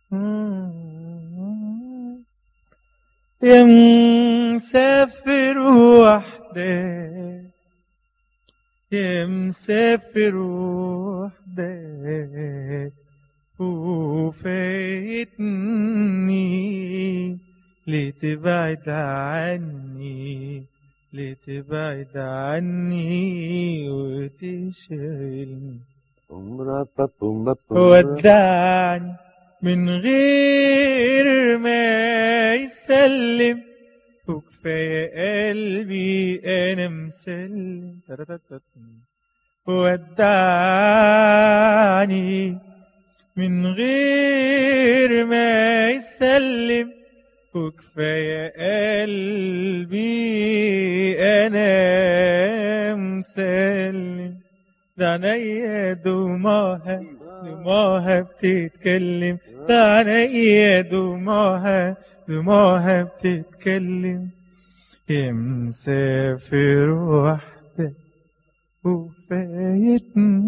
يا مسافر وحدك يا مسافر وحدك وفايتني لتبعد عني لتبعد عني وتشغلني ودعني من غير ما يسلم وكفاية قلبي أنا مسلم ودعني من غير ما يسلم وكفاية قلبي أنا مسلم ده عينيا دموعها دموعها بتتكلم ده عينيا دموعها دموعها بتتكلم يا مسافر وحدك وفايتني